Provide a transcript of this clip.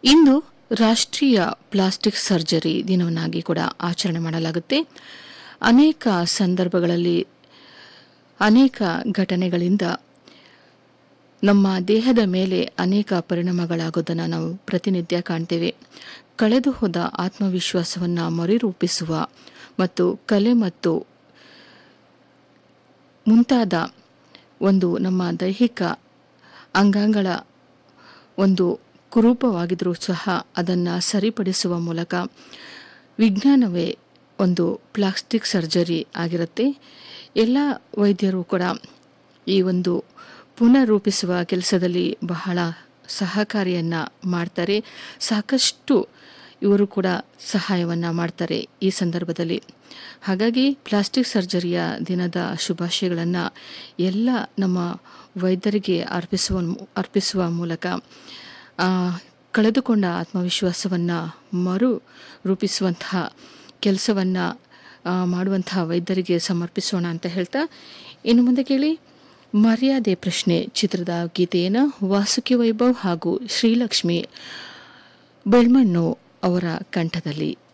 ಇಂದು ರಾಷ್ಟ್ರೀಯ plastic surgery ದಿನವನ್ನಾಗಿ ಕೂಡ ಆಚರಣೆ ಮಾಡಲಾಗುತ್ತೆ ಅನೇಕ ಸಂದರ್ಭಗಳಲ್ಲಿ ಅನೇಕ ಘಟನೆಗಳಿಂದ ನಮ್ಮ ದೇಹದ ಮೇಲೆ ಅನೇಕ ಪರಿಣಾಮಗಳಾಗೋದನ್ನು ನಾವು ಪ್ರತಿನಿತ್ಯ ಕಾಣ್ತೇವೆ ಕಳೆದು ಹೋದ ಆತ್ಮವಿಶ್ವಾಸವನ್ನು ಮರುರೂಪಿಸುವ ಮತ್ತು ಕಲೆ ಮತ್ತು ಮುಂತಾದ ಒಂದು ನಮ್ಮ ದೈಹಿಕ ಅಂಗಾಂಗಳ ಒಂದು ಕುರೂಪವಾಗಿದ್ದರೂ ಸಹ ಅದನ್ನು ಸರಿಪಡಿಸುವ ಮೂಲಕ ವಿಜ್ಞಾನವೇ ಒಂದು ಪ್ಲಾಸ್ಟಿಕ್ ಸರ್ಜರಿ ಆಗಿರುತ್ತೆ ಎಲ್ಲ ವೈದ್ಯರು ಕೂಡ ಈ ಒಂದು ಪುನರ್ರೂಪಿಸುವ ಕೆಲಸದಲ್ಲಿ ಬಹಳ ಸಹಕಾರಿಯನ್ನು ಮಾಡ್ತಾರೆ ಸಾಕಷ್ಟು ಇವರು ಕೂಡ ಸಹಾಯವನ್ನು ಮಾಡ್ತಾರೆ ಈ ಸಂದರ್ಭದಲ್ಲಿ ಹಾಗಾಗಿ ಪ್ಲಾಸ್ಟಿಕ್ ಸರ್ಜರಿಯ ದಿನದ ಶುಭಾಶಯಗಳನ್ನು ಎಲ್ಲ ನಮ್ಮ ವೈದ್ಯರಿಗೆ ಅರ್ಪಿಸುವ ಅರ್ಪಿಸುವ ಮೂಲಕ ಆ, ಕಳೆದುಕೊಂಡ ಆತ್ಮವಿಶ್ವಾಸವನ್ನು ಮರು ರೂಪಿಸುವಂತಹ ಕೆಲಸವನ್ನು ಮಾಡುವಂತಹ ವೈದ್ಯರಿಗೆ ಸಮರ್ಪಿಸೋಣ ಅಂತ ಹೇಳ್ತಾ ಇನ್ನು ಮುಂದೆ ಕೇಳಿ ಮರ್ಯಾದೆ ಪ್ರಶ್ನೆ ಚಿತ್ರದ ಗೀತೆಯನ್ನು ವಾಸುಕಿ ವೈಭವ್ ಹಾಗೂ ಶ್ರೀಲಕ್ಷ್ಮಿ ಬೆಳ್ಮಣ್ಣು ಅವರ ಕಂಠದಲ್ಲಿ